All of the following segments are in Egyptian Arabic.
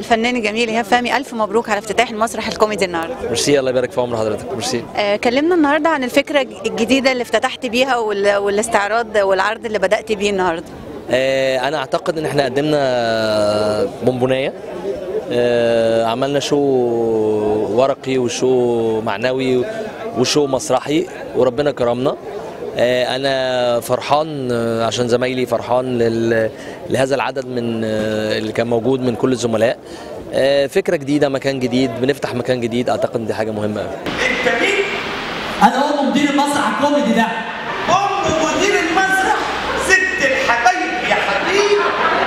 الفنان الجميل ايهاب فهمي الف مبروك على افتتاح المسرح الكوميدي النهارده ميرسي الله يبارك في عمر حضرتك ميرسي آه، كلمنا النهارده عن الفكره الجديده اللي افتتحت بيها وال- والاستعراض والعرض اللي بدات بيه النهارده آه انا اعتقد ان احنا قدمنا بونبونايه آه عملنا شو ورقي وشو معنوي وشو مسرحي وربنا كرمنا آه انا فرحان آه، عشان زمايلي فرحان لل... لهذا العدد من آه، اللي كان موجود من كل الزملاء آه فكره جديده مكان جديد بنفتح مكان جديد اعتقد ان دي حاجه مهمه قوي انت مين؟ انا ام مدير المسرح الكوميدي ده ام مدير المسرح ست الحبايب يا حبيبي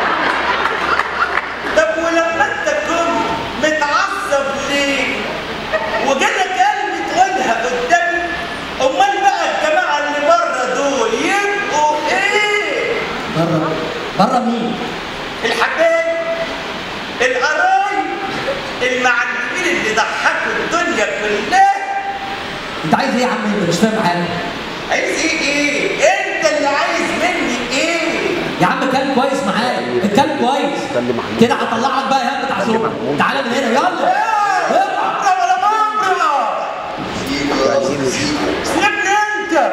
طب ولما انت كنت متعصب ليه؟ وجالك قلب تقولها قدامي امال بقى الجماعه اللي بره دول يبقوا ايه؟ بره بره مين؟ الحبايب القرايب المعلمين اللي ضحكوا الدنيا كلها انت عايز ايه يا عم انت مش فاهم حاجه عايز ايه ايه؟ انت اللي عايز مني ايه؟ يا عم كان كويس معايا اتكلم كويس كده هطلعك بقى يا بتاع شغل تعالى من هنا يلا اطلع. مبرة ولا مبرة؟ سيبني انت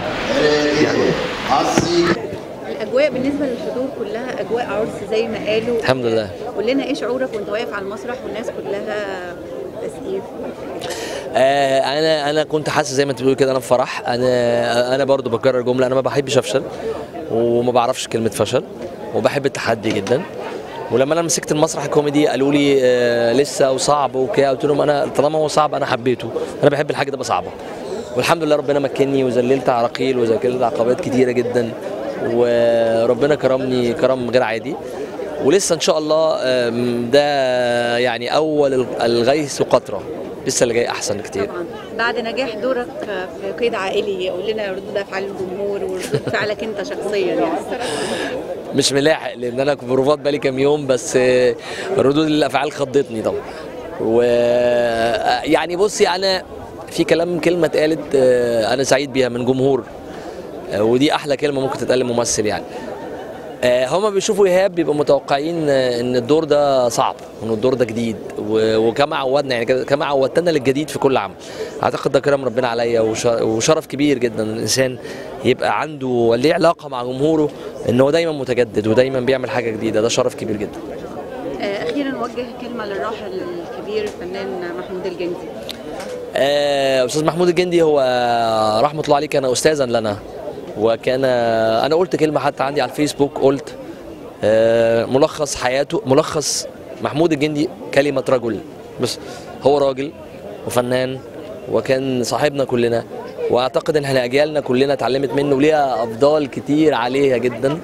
الاجواء بالنسبه للحضور كلها اجواء عرس زي ما قالوا الحمد لله قول لنا ايه شعورك وانت واقف على المسرح والناس كلها تسقيف آه انا انا كنت حاسس زي ما انت بتقول كده انا في فرح انا انا برضو بكرر جمله انا ما بحبش افشل وما بعرفش كلمه فشل وبحب التحدي جدا ولما انا مسكت المسرح الكوميدي قالوا لي آه لسه وصعب وكده قلت لهم انا طالما هو صعب انا حبيته انا بحب الحاجه تبقى صعبه والحمد لله ربنا مكني وذللت عراقيل وذللت عقبات كتيره جدا وربنا كرمني كرم غير عادي ولسه ان شاء الله آم، ده يعني اول الغيث قطره لسه اللي جاي احسن كتير طبعا بعد نجاح دورك في قيد عائلي قول لنا ردود افعال الجمهور وردود فعلك انت شخصيا يعني مش ملاحق لان انا في بروفات بقالي كام يوم بس آه، ردود الافعال خضتني طبعا و آه، يعني بصي انا في كلام كلمه اتقالت آه، انا سعيد بيها من جمهور آه، ودي احلى كلمه ممكن تتقال لممثل يعني آه، هما بيشوفوا ايهاب بيبقوا متوقعين آه، ان الدور ده صعب وان الدور ده جديد و- وكما عودنا يعني كده- كما عودتنا للجديد في كل عمل اعتقد ده كرم ربنا عليا وش- وشرف كبير جدا ان الانسان يبقى عنده ليه علاقه مع جمهوره ان هو دايما متجدد ودايما بيعمل حاجه جديده ده شرف كبير جدا آه، اخيرا وجه كلمه للراحل الكبير الفنان محمود الجندي آه، استاذ محمود الجندي هو رحمه الله عليه كان استاذا لنا وكان انا قلت كلمه حتى عندي على الفيسبوك قلت آه، ملخص حياته ملخص محمود الجندي كلمه رجل بس هو راجل وفنان وكان صاحبنا كلنا واعتقد ان احنا اجيالنا كلنا اتعلمت منه وليها افضال كتير عليها جدا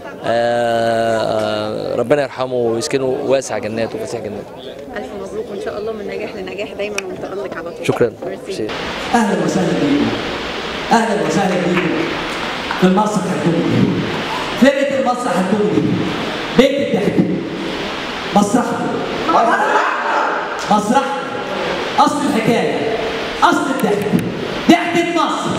آه، ربنا يرحمه ويسكنه واسع جناته وفسيح جناته الف مبروك وان شاء الله من نجاح لنجاح دايما ومتالق على طول شكرا ميرسي. اهلا وسهلا بيكم اهلا وسهلا بيكم في المسرح الكوميدي فرقه المسرح الكوميدي بيت الضحك مسرحنا مسرحنا اصل الحكايه اصل الضحك ضحكه مصر